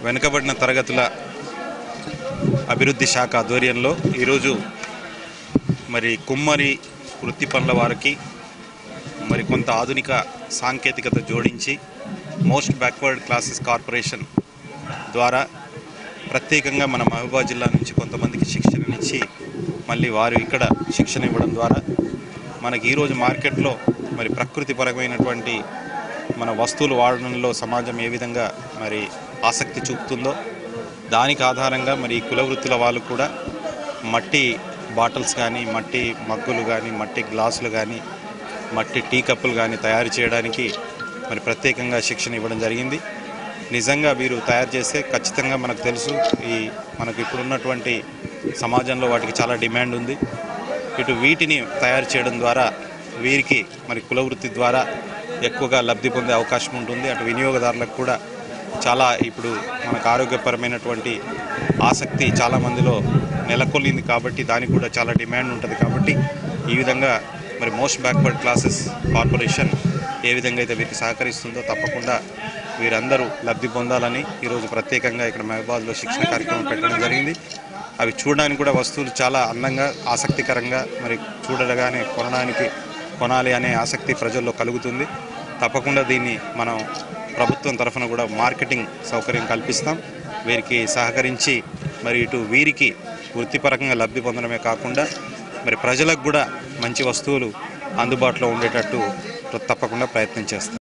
వెనుకబడిన తరగతుల అభివృద్ధి శాఖ ఆధ్వర్యంలో ఈరోజు మరి కుమ్మరి వృత్తి పనుల వారికి మరి కొంత ఆధునిక సాంకేతికత జోడించి మోస్ట్ బ్యాక్వర్డ్ క్లాసెస్ కార్పొరేషన్ ద్వారా ప్రత్యేకంగా మన మహబూబాద్ జిల్లా నుంచి కొంతమందికి శిక్షణనిచ్చి మళ్ళీ వారు ఇక్కడ శిక్షణ ఇవ్వడం ద్వారా మనకి ఈరోజు మార్కెట్లో మరి ప్రకృతిపరమైనటువంటి మన వస్తువులు వాడడంలో సమాజం ఏ విధంగా మరి ఆసక్తి చూపుతుందో దానికి ఆధారంగా మరి ఈ కుల వృత్తుల వాళ్ళు కూడా మట్టి బాటిల్స్ కానీ మట్టి మగ్గులు కానీ మట్టి గ్లాసులు కానీ మట్టి టీ కప్పులు కానీ తయారు చేయడానికి మరి ప్రత్యేకంగా శిక్షణ ఇవ్వడం జరిగింది నిజంగా వీరు తయారు చేస్తే ఖచ్చితంగా మనకు తెలుసు ఈ మనకు ఇప్పుడున్నటువంటి సమాజంలో వాటికి చాలా డిమాండ్ ఉంది ఇటు వీటిని తయారు చేయడం ద్వారా వీరికి మరి కుల వృత్తి ద్వారా ఎక్కువగా లబ్ధి పొందే అవకాశం ఉంటుంది అటు వినియోగదారులకు కూడా చాలా ఇప్పుడు మనకు ఆరోగ్యపరమైనటువంటి ఆసక్తి చాలా మందిలో నెలకొల్లింది కాబట్టి దానికి కూడా చాలా డిమాండ్ ఉంటుంది కాబట్టి ఈ విధంగా మరి మోస్ట్ బ్యాక్వర్డ్ క్లాసెస్ కార్పొరేషన్ ఏ విధంగా అయితే వీరికి సహకరిస్తుందో తప్పకుండా వీరందరూ లబ్ధి పొందాలని ఈరోజు ప్రత్యేకంగా ఇక్కడ మహబాద్లో శిక్షణ కార్యక్రమం పెట్టడం జరిగింది అవి చూడడానికి కూడా వస్తువులు చాలా అందంగా ఆసక్తికరంగా మరి చూడగానే కొనడానికి కొనాలి అనే ఆసక్తి ప్రజల్లో కలుగుతుంది తప్పకుండా దీన్ని మనం ప్రభుత్వం తరఫున కూడా మార్కెటింగ్ సౌకర్యం కల్పిస్తాం వీరికి సహకరించి మరి ఇటు వీరికి వృత్తిపరంగా లబ్ధి పొందడమే కాకుండా మరి ప్రజలకు కూడా మంచి వస్తువులు అందుబాటులో ఉండేటట్టు తప్పకుండా ప్రయత్నం చేస్తాం